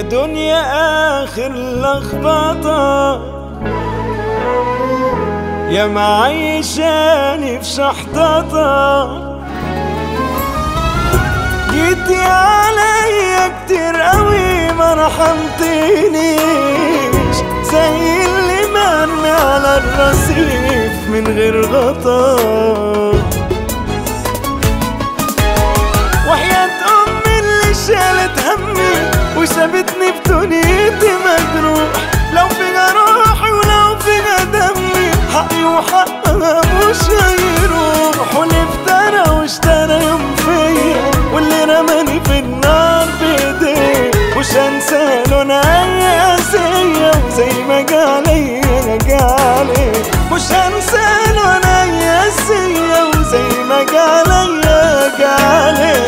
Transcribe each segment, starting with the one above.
دنيا آخر لخبطة يا معيشاني في شحططة جيتي عليا كتير قوي ما رحمتنيش زي اللي مرمي على الرصيف من غير غطا وحياة أمي اللي شالت همي وسابتني في دنيتي مجروح لو فيها روحي ولو فيها دمي حقي وحقها مش هيروح واللي افترى واشترى يوم فيا واللي رماني في النار بايديه مش هنسى له انا اي قاسية وزي ما جالي جالي مش هنسى له انا اي قاسية وزي ما جالي جالي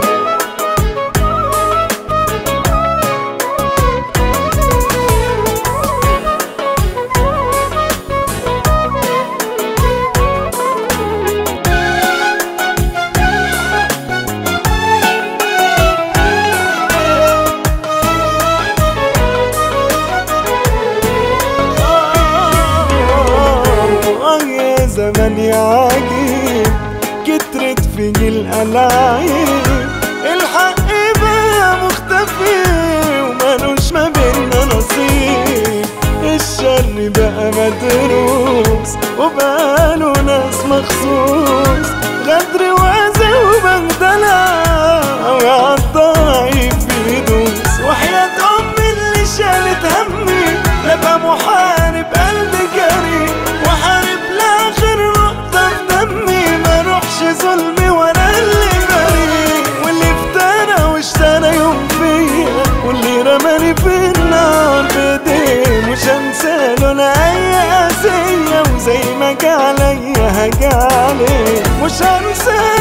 آه يا زمان يا عجيب كترت فيني الألاعيب الحق بقى مختفي ومالوش ما بينا نصيب الشر بقى مدروس وبقاله ناس مخصوص غدر وأذى وبهدلة أوي عالضعيف بيدوس وحياة أمي اللي شالت همي لبقى محارب قلبي جري وحارب لآخر نقطة في دمي ما روحش ظلمي ولا اللي بريء واللي افترى واشترى يوم فيا واللي رماني في النار بايديه مش هنسى له انا اي قاسية وزي ما جه عليا هجالي مش هنسى